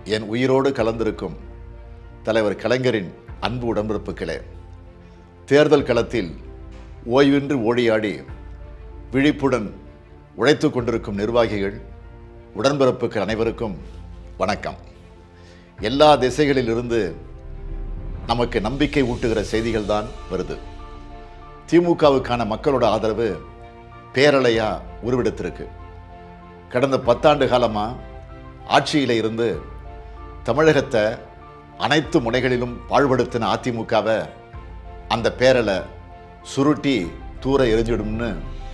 என் உயிரோடு கலந்திருக்கும் தலைவர் கலைஞரின் அன்பு உடன்பிறப்புகளே தேர்தல் களத்தில் ஓய்வின்றி ஓடியாடி விழிப்புடன் உழைத்து கொண்டிருக்கும் நிர்வாகிகள் உடன்பிறப்புகள் அனைவருக்கும் வணக்கம் எல்லா திசைகளில் இருந்து நமக்கு நம்பிக்கை ஊட்டுகிற செய்திகள் தான் வருது திமுகவுக்கான மக்களோட ஆதரவு பேரலையா உருவெடுத்திருக்கு கடந்த பத்தாண்டு காலமாக ஆட்சியில் இருந்து தமிழகத்தை அனைத்து முனைகளிலும் பாழ்படுத்தின அதிமுகவை அந்த பேரலை சுருட்டி தூர எரிஞ்சிடும்னு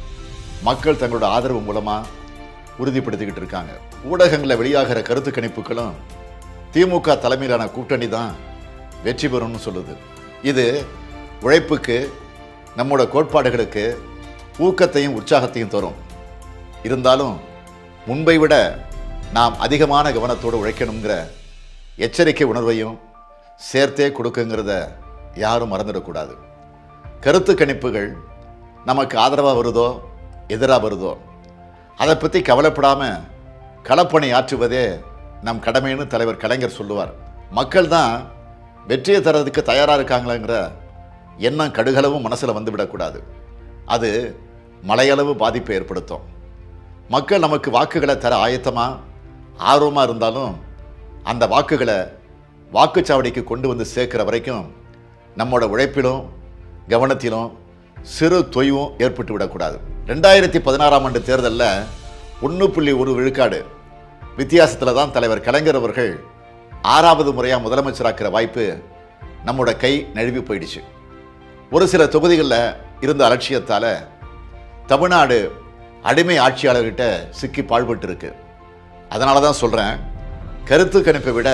மக்கள் தங்களோட ஆதரவு மூலமாக உறுதிப்படுத்திக்கிட்டு இருக்காங்க ஊடகங்களில் வெளியாகிற கருத்து கணிப்புகளும் திமுக தலைமையிலான கூட்டணி தான் வெற்றி பெறும்னு சொல்லுது இது உழைப்புக்கு நம்மோட கோட்பாடுகளுக்கு ஊக்கத்தையும் உற்சாகத்தையும் தரும் இருந்தாலும் முன்பை விட நாம் அதிகமான கவனத்தோடு உழைக்கணுங்கிற எச்சரிக்கை உணர்வையும் சேர்த்தே கொடுக்குங்கிறத யாரும் மறந்துடக்கூடாது கருத்து கணிப்புகள் நமக்கு ஆதரவாக வருதோ எதிராக வருதோ அதை பற்றி கவலைப்படாமல் களப்பணி ஆற்றுவதே நம் கடமைன்னு தலைவர் கலைஞர் சொல்லுவார் மக்கள் தான் வெற்றியை தரதுக்கு தயாராக இருக்காங்களேங்கிற எண்ணம் கடுகளவும் மனசில் வந்து விடக்கூடாது அது மலையளவு பாதிப்பை ஏற்படுத்தும் மக்கள் நமக்கு வாக்குகளை தர ஆயத்தமாக ஆர்வமாக இருந்தாலும் அந்த வாக்குகளை வாக்குச்சாவடிக்கு கொண்டு வந்து சேர்க்கிற வரைக்கும் நம்மோட உழைப்பிலும் கவனத்திலும் சிறு தொய்வும் ஏற்பட்டு விடக்கூடாது ரெண்டாயிரத்தி பதினாறாம் ஆண்டு தேர்தலில் ஒன்று புள்ளி ஒரு விழுக்காடு வித்தியாசத்தில் தான் தலைவர் கலைஞர் அவர்கள் ஆறாவது முறையாக முதலமைச்சராக்கிற வாய்ப்பு நம்மோட கை நழுவி போயிடுச்சு ஒரு சில தொகுதிகளில் இருந்த அலட்சியத்தால் தமிழ்நாடு அடிமை ஆட்சியாளர்கிட்ட சிக்கி பாழ்பட்டு இருக்கு அதனால தான் சொல்கிறேன் கருத்து கணிப்பை விட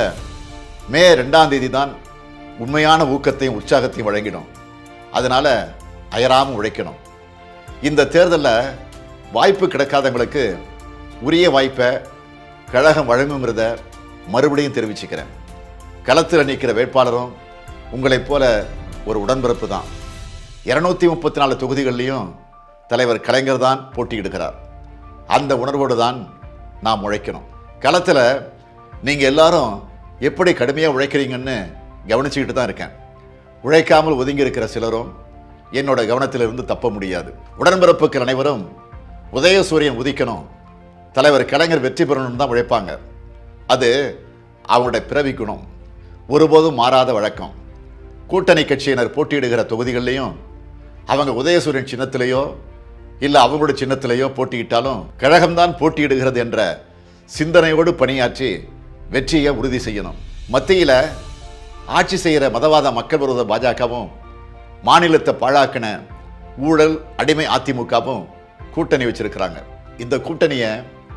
மே ரெண்டாம் தேதி தான் உண்மையான ஊக்கத்தையும் உற்சாகத்தையும் வழங்கிடும் அதனால் அயராமல் உழைக்கணும் இந்த தேர்தலில் வாய்ப்பு கிடைக்காதவங்களுக்கு உரிய வாய்ப்பை கழகம் வழங்குங்கிறத மறுபடியும் தெரிவிச்சுக்கிறேன் களத்தில் நிற்கிற வேட்பாளரும் உங்களைப் போல ஒரு உடன்பிறப்பு தான் இரநூத்தி முப்பத்தி நாலு தொகுதிகள்லையும் தலைவர் கலைஞர் தான் போட்டியிடுகிறார் அந்த உணர்வோடு தான் நாம் உழைக்கணும் களத்தில் நீங்கள் எல்லாரும் எப்படி கடுமையாக உழைக்கிறீங்கன்னு கவனிச்சுக்கிட்டு தான் இருக்கேன் உழைக்காமல் ஒதுங்கி இருக்கிற சிலரும் என்னோட கவனத்திலிருந்து தப்ப முடியாது உடன்பிறப்புகள் அனைவரும் உதயசூரியன் உதிக்கணும் தலைவர் கலைஞர் வெற்றி பெறணும்னு தான் உழைப்பாங்க அது அவங்களுடைய பிறவி குணம் ஒருபோதும் மாறாத வழக்கம் கூட்டணி கட்சியினர் போட்டியிடுகிற தொகுதிகள்லையும் அவங்க உதயசூரியன் சின்னத்திலேயோ இல்லை அவங்களோட சின்னத்திலேயோ போட்டியிட்டாலும் கழகம்தான் போட்டியிடுகிறது என்ற சிந்தனையோடு பணியாற்றி வெற்றியை உறுதி செய்யணும் மத்தியில் ஆட்சி செய்கிற மதவாத மக்கள் விரோத பாஜகவும் மாநிலத்தை பாழாக்கின ஊழல் அடிமை அதிமுகவும் கூட்டணி வச்சிருக்கிறாங்க இந்த கூட்டணியை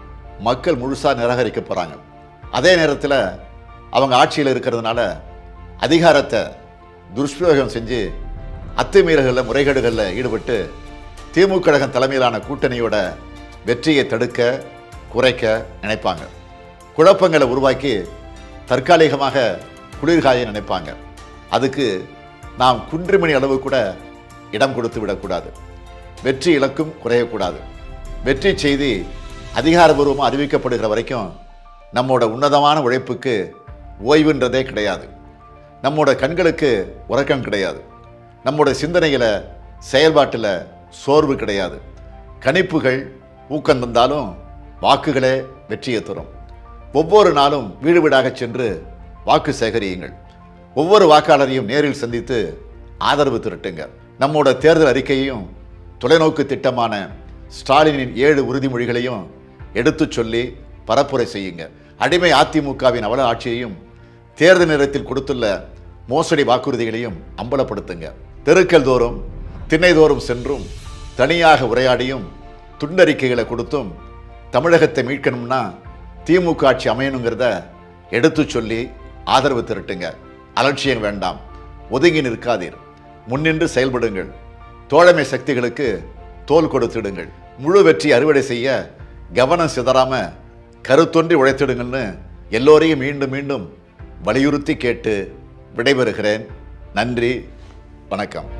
மக்கள் முழுசாக நிராகரிக்க போகிறாங்க அதே நேரத்தில் அவங்க ஆட்சியில் இருக்கிறதுனால அதிகாரத்தை துஷ்பிரயோகம் செஞ்சு அத்துமீறல்களில் முறைகேடுகளில் ஈடுபட்டு திமுக கழகம் தலைமையிலான கூட்டணியோட வெற்றியை தடுக்க குறைக்க நினைப்பாங்க குழப்பங்களை உருவாக்கி தற்காலிகமாக குளிர்காய நினைப்பாங்க அதுக்கு நாம் குன்றிமணி அளவு கூட இடம் கொடுத்து விடக்கூடாது வெற்றி இலக்கும் குறையக்கூடாது வெற்றி செய்தி அதிகாரபூர்வமாக அறிவிக்கப்படுகிற வரைக்கும் நம்மோட உன்னதமான உழைப்புக்கு ஓய்வுன்றதே கிடையாது நம்மோட கண்களுக்கு உறக்கம் கிடையாது நம்மோட சிந்தனையில் செயல்பாட்டில் சோர்வு கிடையாது கணிப்புகள் ஊக்கம் தந்தாலும் வாக்குகளே வெற்றியை தரும் ஒவ்வொரு நாளும் வீடு வீடாக சென்று வாக்கு சேகரியுங்கள் ஒவ்வொரு வாக்காளரையும் நேரில் சந்தித்து ஆதரவு திரட்டுங்க நம்மோட தேர்தல் அறிக்கையையும் தொலைநோக்கு திட்டமான ஸ்டாலினின் ஏழு உறுதிமொழிகளையும் எடுத்துச் சொல்லி பரப்புரை செய்யுங்க அடிமை அதிமுகவின் அவல ஆட்சியையும் தேர்தல் நேரத்தில் கொடுத்துள்ள மோசடி வாக்குறுதிகளையும் அம்பலப்படுத்துங்க தெருக்கள் தோறும் திண்ணை தோறும் சென்றும் தனியாக உரையாடியும் துண்டறிக்கைகளை கொடுத்தும் தமிழகத்தை மீட்கணும்னா திமுக ஆட்சி அமையணுங்கிறத எடுத்து சொல்லி ஆதரவு திரட்டுங்க அலட்சியம் வேண்டாம் ஒதுங்கி நிற்காதீர் முன்னின்று செயல்படுங்கள் தோழமை சக்திகளுக்கு தோல் கொடுத்திடுங்கள் முழு வெற்றி அறுவடை செய்ய கவனம் சிதறாம கருத்தொன்றி உழைத்திடுங்கள்னு எல்லோரையும் மீண்டும் மீண்டும் வலியுறுத்தி கேட்டு விடைபெறுகிறேன் நன்றி வணக்கம்